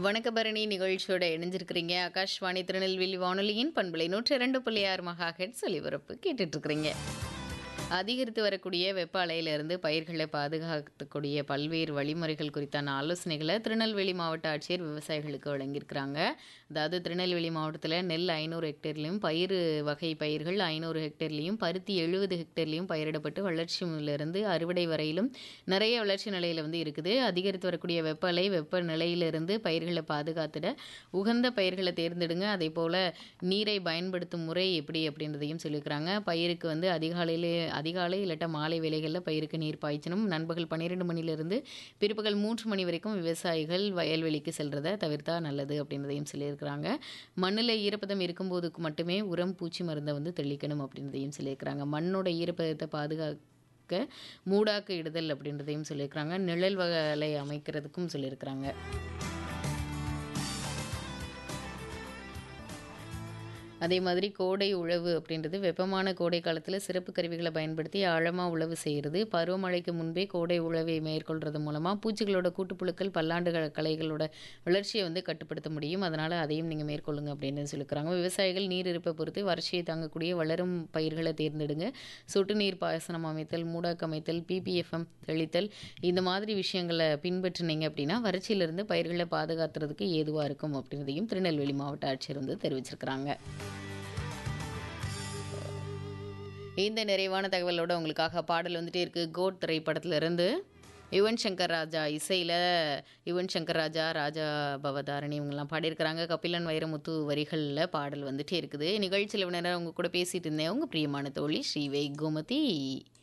வணக்கபரணி நிகழ்ச்சியோட இணைஞ்சிருக்கிறீங்க ஆகாஷ்வாணி திருநெல்வேலி வானொலியின் பண்பலை நூற்றி இரண்டு புள்ளி ஆறு மகா ஹெட்ஸ் ஒலிபரப்பு கேட்டுட்டு இருக்கிறீங்க அதிகரித்து வரக்கூடிய வெப்ப அலையிலிருந்து பயிர்களை பாதுகாக்கக்கூடிய பல்வேறு வழிமுறைகள் குறித்தான ஆலோசனைகளை திருநெல்வேலி மாவட்ட ஆட்சியர் விவசாயிகளுக்கு வழங்கியிருக்கிறாங்க அதாவது திருநெல்வேலி மாவட்டத்தில் நெல் ஐநூறு ஹெக்டேர்லையும் பயிர் வகை பயிர்கள் ஐநூறு ஹெக்டேர்லையும் பருத்தி எழுபது ஹெக்டேர்லையும் பயிரிடப்பட்டு வளர்ச்சியிலிருந்து அறுவடை வரையிலும் நிறைய வளர்ச்சி நிலையில் வந்து இருக்குது அதிகரித்து வரக்கூடிய வெப்ப அலை வெப்ப நிலையிலிருந்து பயிர்களை பாதுகாத்துட உகந்த பயிர்களை தேர்ந்தெடுங்க அதே போல் நீரை பயன்படுத்தும் முறை எப்படி அப்படின்றதையும் சொல்லியிருக்கிறாங்க பயிருக்கு வந்து அதிகாலையிலே அதிகாலை இல்லாட்ட மாலை வேளைகளில் பயிருக்கு நீர் பாய்ச்சணும் நண்பகல் பன்னிரெண்டு மணிலிருந்து பிற்பகல் மூன்று மணி வரைக்கும் விவசாயிகள் வயல்வெளிக்கு செல்றதை தவிர்த்தா நல்லது அப்படின்றதையும் சொல்லியிருக்கிறாங்க மண்ணில் ஈரப்பதம் இருக்கும்போது மட்டுமே உரம் பூச்சி மருந்தை வந்து தெளிக்கணும் அப்படின்றதையும் சொல்லியிருக்கிறாங்க மண்ணோட ஈரப்பதத்தை பாதுகாக்க மூடாக்கு இடுதல் அப்படின்றதையும் சொல்லியிருக்கிறாங்க நிழல் வகலை அமைக்கிறதுக்கும் சொல்லியிருக்கிறாங்க அதே மாதிரி கோடை உழவு அப்படின்றது வெப்பமான கோடை காலத்தில் சிறப்பு கருவிகளை பயன்படுத்தி ஆழமாக உழவு செய்கிறது பருவமழைக்கு முன்பே கோடை உழவை மேற்கொள்றது மூலமாக பூச்சிகளோட கூட்டுப்புழுக்கள் பல்லாண்டு க- களைகளோட வளர்ச்சியை வந்து கட்டுப்படுத்த முடியும் அதனால் அதையும் நீங்கள் மேற்கொள்ளுங்க அப்படின்னு சொல்லிக்கிறாங்க விவசாயிகள் நீர் இருப்பை பொறுத்து வறட்சியை தாங்கக்கூடிய வளரும் பயிர்களை தேர்ந்தெடுங்க சொட்டு நீர் பாசனம் அமைத்தல் மூடாக்கு அமைத்தல் பிபிஎஃப்எம் தெளித்தல் இந்த மாதிரி விஷயங்களை பின்பற்றினீங்க அப்படின்னா வறட்சியிலிருந்து பயிர்களை பாதுகாத்துறதுக்கு ஏதுவாக இருக்கும் அப்படின்றதையும் திருநெல்வேலி மாவட்ட ஆட்சியர் வந்து தெரிவிச்சிருக்கிறாங்க இந்த நிறைவான தகவலோட உங்களுக்காக பாடல் வந்துட்டே இருக்கு கோட் திரைப்படத்துல இருந்து யுவன் சங்கர் ராஜா இசையில் யுவன் சங்கர் ராஜா ராஜா பவதாரணி இவங்கெல்லாம் பாடியிருக்கிறாங்க கபிலன் வைரமுத்து வரிகளில் பாடல் வந்துட்டே இருக்குது நிகழ்ச்சியில் நேரம் உங்க கூட பேசிட்டு இருந்தேன் உங்கள் பிரியமான தோழி ஸ்ரீவை கோமதி